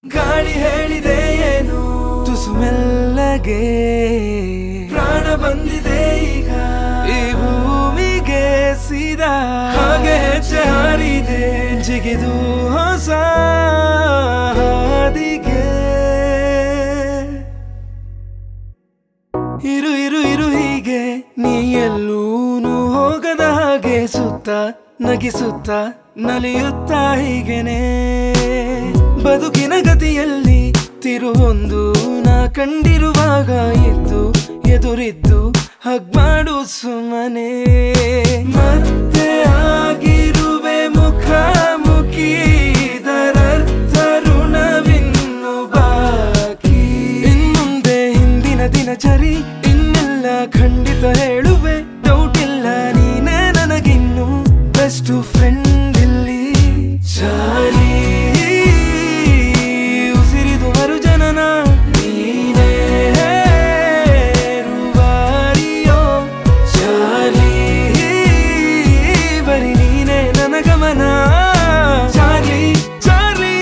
ಗಾಳಿ ಹೇಳಿದೆ ಏನು ತುಸು ಮೆಲ್ಲಗೆ ಪ್ರಾಣ ಬಂದಿದೆ ಈಗ ಈ ಭೂಮಿಗೆ ಸೀದಾ ಹಾಗೆ ಹೆಜ್ಜೆ ಹಾರಿದೆ ಜಿಗಿದು ಹೊಸ ಹಾದಿಗೆ ಇರು ಇರು ಇರು ಹೀಗೆ ನೀ ಎಲ್ಲೂನು ಹೋಗದ ಹಾಗೆ ಸುತ್ತ ನಗಿಸುತ್ತ ನಲಿಯುತ್ತ ಹೀಗೆನೆ ಬದುಕಿನ ಗತಿಯಲ್ಲಿ ತಿರುವೊಂದು ನಾ ಕಂಡಿರುವಾಗ ಇದ್ದು ಎದುರಿದ್ದು ಹಗ್ಮಾಡು ಸುಮ್ಮನೆ ಮತ್ತೆ ಆಗಿರುವೆ ಮುಖಾಮುಖಿ ಇದರರ್ಥ ಋಣವಿನ್ನು ಬಾಕಿ ಇನ್ಮುಂದೆ ಹಿಂದಿನ ದಿನಚರಿ ಇನ್ನೆಲ್ಲ ಖಂಡಿತ ಹೇಳುವೆ ಡೌಟ್ ಇಲ್ಲ ನೀನೇ ನನಗಿನ್ನು ಬೆಸ್ಟ್ ಫ್ರೆಂಡ್ ಇಲ್ಲಿ ಚಾಲಿ ಉಸಿರಿದು ಮರು ಜನನ ನೀನೇ ರೂವಾರಿಯೋ ಚಾಲಿ ಬರಿ ನೀನೇ ನನ್ನ ಗಮನ Charlie Charlie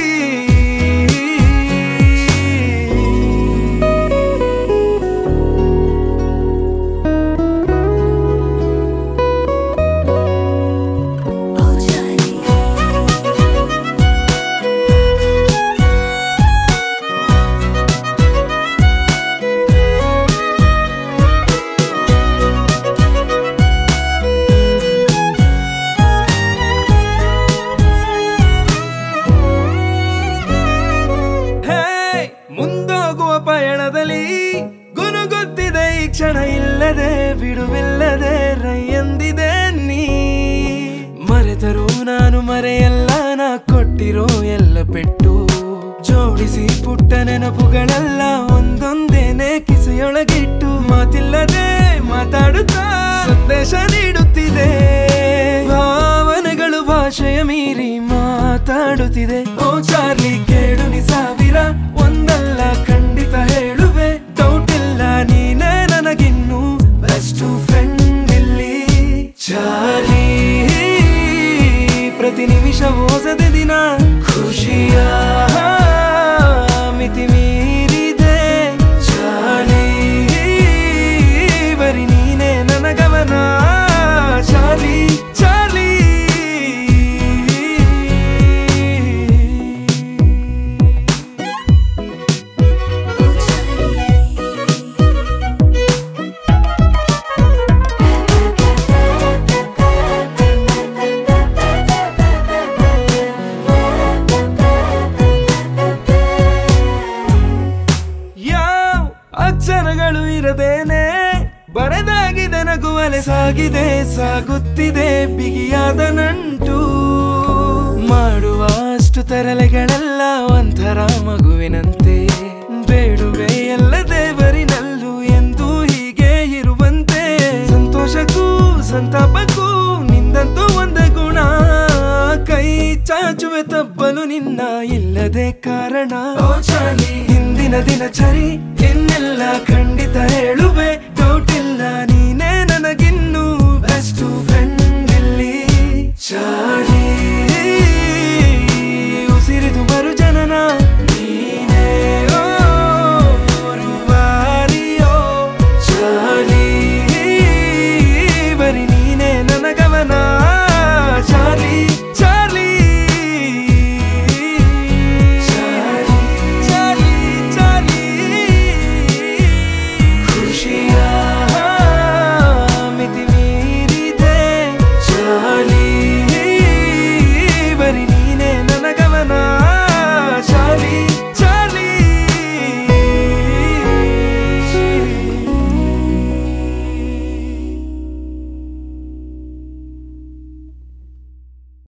Oh Charlie, hey ಮುಂದೋಗುವ ಪಯಣದಲ್ಲಿ ಗುನುಗುತ್ತಿದೆ ಈ ಕ್ಷಣ ಇಲ್ಲದೆ ಬಿಡುವಿಲ್ಲದೆ ರೈ ಎಂದಿದೆ ನೀ ಮರೆತರೂ ನಾನು ಮರೆಯಲ್ಲ ನಾ ಕೊಟ್ಟಿರೋ ಎಲ್ಲ ಪೆಟ್ಟು ಜೋಡಿಸಿ ಪುಟ್ಟ ನೆನಪುಗಳೆಲ್ಲ ಒಂದೊಂದೇನೆ ಕಿಸೆಯೊಳಗಿಟ್ಟು ಮಾತಿಲ್ಲದೆ ಮಾತಾಡುತ್ತಾ ಸಂದೇಶ ನೀಡುತ್ತಿದೆ ಭಾವನೆಗಳು ಭಾಷೆಯ ಮೀರಿ ಮಾತಾಡುತ್ತಿದೆ ಓ ಚಾರ್ಲಿ ಕೇಳು ನಿ ಸಾವಿರ ಒಂದಲ್ಲ ಖಂಡಿತ ಹೇಳುವೆ ಡೌಟ್ ಇಲ್ಲ ನೀನೇ ನನಗಿನ್ನು ಬೆಸ್ಟ್ ಫ್ರೆಂಡ್ ಇಲ್ಲಿ ಚಾರ್ಲಿ ಪ್ರತಿ ನಿಮಿಷ ಹೊಸದೆ ದಿನ ಖುಷಿಯ ಮಿತಿ ಮೀರಿದೆ ಚಾರ್ಲಿ ಬರಿ ನೀನೇ ನನ್ನ ಗಮನ ಚಾರ್ಲಿ ಚಾರ್ಲಿ oh ಯಾವ ಅಕ್ಷರಗಳು ಇರದೇನೆ ಬರೆದಾಗಿದೆ ನಗುವಲೆ ಸಾಗಿದೆ ಸಾಗುತ್ತಿದೆ ಬಿಗಿಯಾದ ನಂಟು ಮಾಡುವ ಅಷ್ಟು ತರಲೆಗಳೆಲ್ಲ ಒಂಥರ ಮಗುವಿನಂತೆ ಬೇಡುವೆ ಎಲ್ಲ ದೇವರಿನಲ್ಲೂ ಎಂದು ಹೀಗೆ ಇರುವಂತೆ ಸಂತೋಷಕ್ಕೂ ಸಂತಾಪಕ್ಕೂ ನಿಂದಂತೂ ಒಂದೇ ಗುಣ ಕೈ ಚಾಚುವೆ ತಪ್ಪಲು ನಿನ್ನ ಇಲ್ಲದೆ ಕಾರಣ ಓ ಚಾಲಿ ಹಿಂದಿನ ದಿನಚರಿ ಇನ್ನೆಲ್ಲ ಖಂಡಿತ ಹೇಳುವೆ